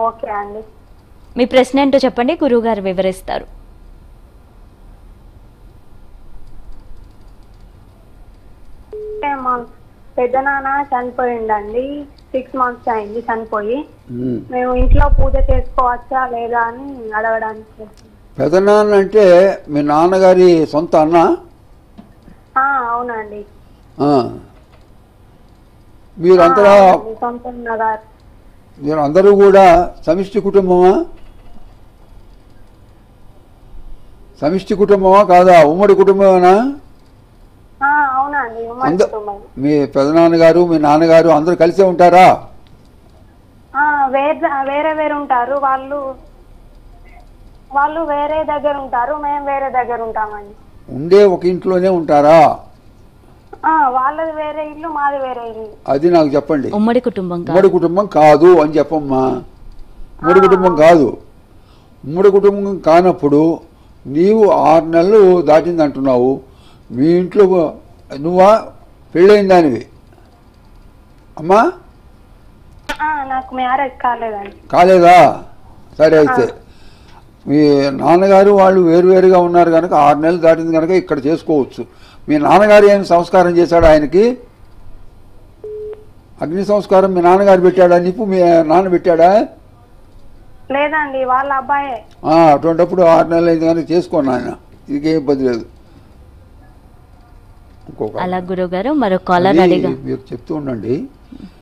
Okay అండి మీ ప్రశ్న ఏంటో చెప్పండి గురువుగారు వివరిస్తారు అంటే మా పెద్ద నాన్న చనిపోయిండండి సిక్స్ మంత్స్ అయింది చనిపోయి ఉమ్. మేము ఇంట్లో పూజ చేసుకోవచ్చా లేదా అని అడగడానికి చేస్తున్నాం. పెదనాన్న అంటే మీ నాన్నగారి సొంత అన్న ఆ, అవునండి ఆ. మీరంతా ఆ, అవునండి, సొంత గారు మీరు అందరూ కూడా సమిష్టి కుటుంబమా సమిష్టి కుటుంబమా కాదా ఉమ్మడి కుటుంబమేనా ఆ, అవునండి ఉమ్మడి అంద కుటుంబం మీ పెదనాన్నగారు మీ నాన్నగారు అందరూ కలిసే ఉంటారా ఆ, వేరే వేరే వేరే ఉంటారు వాళ్ళు వాళ్ళు వేరే దగ్గర ఉంటారు మేము వేరే దగ్గర ఉంటామండి ఉండే ఒక ఇంట్లోనే ఉంటారా ఆ, వాళ్ళది వేరే ఇల్లు మాది వేరే ఇల్లు అది నాకు చెప్పండి ఉమ్మడి కుటుంబం కాదు ఉమ్మడి కుటుంబం కాదు అని చెప్పమ్మా ఉమ్మడి కుటుంబం కాదు ఉమ్మడి కుటుంబం కానప్పుడు నీవు ఆరు నెలలు దాటింది అంటున్నావు మీ ఇంట్లో నువ్వా పెళ్ళైన దానివి అమ్మా ఆ, నాకు మ్యారేజ్ కాలేదండి కాలేదా సరే అయితే మీ నాన్నగారు వాళ్ళు వేరువేరుగా ఉన్నారు కనుక ఆరు నెలలు దాటింది కనుక ఇక్కడ చేసుకోవచ్చు మీ నాన్నగారు ఏం సంస్కారం చేశాడు ఆయనకి అగ్ని సంస్కారం మీ నాన్నగారు పెట్టాడా నిప్పు మీ నాన్న పెట్టాడా లేదండి వాళ్ళ అబ్బాయే ఆ, అటువంటిప్పుడు ఆరు నెలలు అయింది కనుక చేసుకోండి ఆయన ఇదికేం ఇబ్బంది లేదు ఇంకొక అలా గురువుగారు మరో కాలర్ అది అడిగా మీరు చెప్తూ ఉండండి